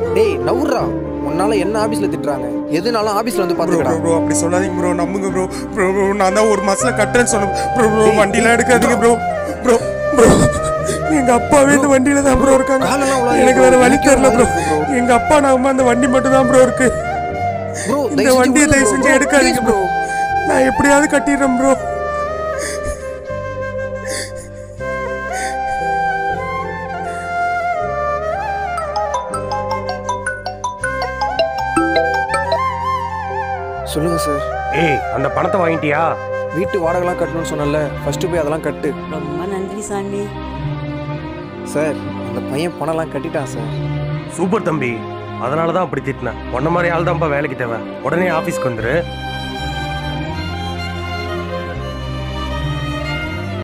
டேய் நவுறா உன்னால என்ன ஆபீஸ்ல திட்டுறாங்க எதுனாலும் ஆபீஸ்ல வந்து ப்ரோ பாத்துக்கடா ப்ரோ ப்ரோ அப்படி சொல்லாதீங்க ப்ரோ நம்புங்க ப்ரோ ப்ரோ ப்ரோ நான் தான் ஒரு மாசத்துல கட்டுறேன்னு சொன்னேன் ப்ரோ ப்ரோ வண்டிலாம் எடுக்காதீங்க ப்ரோ ப்ரோ ப்ரோ எங்க அப்பாவே இந்த வண்டியில தான் ப்ரோ இருக்காங்க காலெல்லாம் உலாதீங்க எனக்கு வேற bro. வழி எனக்கே தெரியல ஒரு ப்ரோ மாதிரி இருக்கு bro. எங்க அப்பா நான் அந்த வண்டி மட்டும் தான் ப்ரோ இருக்கு ப்ரோ இந்த வண்டியை தயவு செஞ்சு எடுக்காதீங்க ப்ரோ நான் எப்படியாவது கட்டிடுறேன் ப்ரோ சொல்லுங்க சார் ஏய் அந்த பணத்தை வாங்கிட்டியா வீட்டு வாடகைலாம் கட்டணும்னு சொன்னல ஃபர்ஸ்ட் போய் அதெல்லாம் கட்டு ரொம்ப நன்றி சாமி சார் அந்த பையன் பணம்லாம் கட்டிட்டான் சார் சூப்பர் தம்பி அதனால தான் அப்படி திட்டினேன் உன்ன மாதிரி ஆள் தான்ப்பா வேலைக்கு தேவை உடனே ஆஃபீஸ்க்கு வந்துரு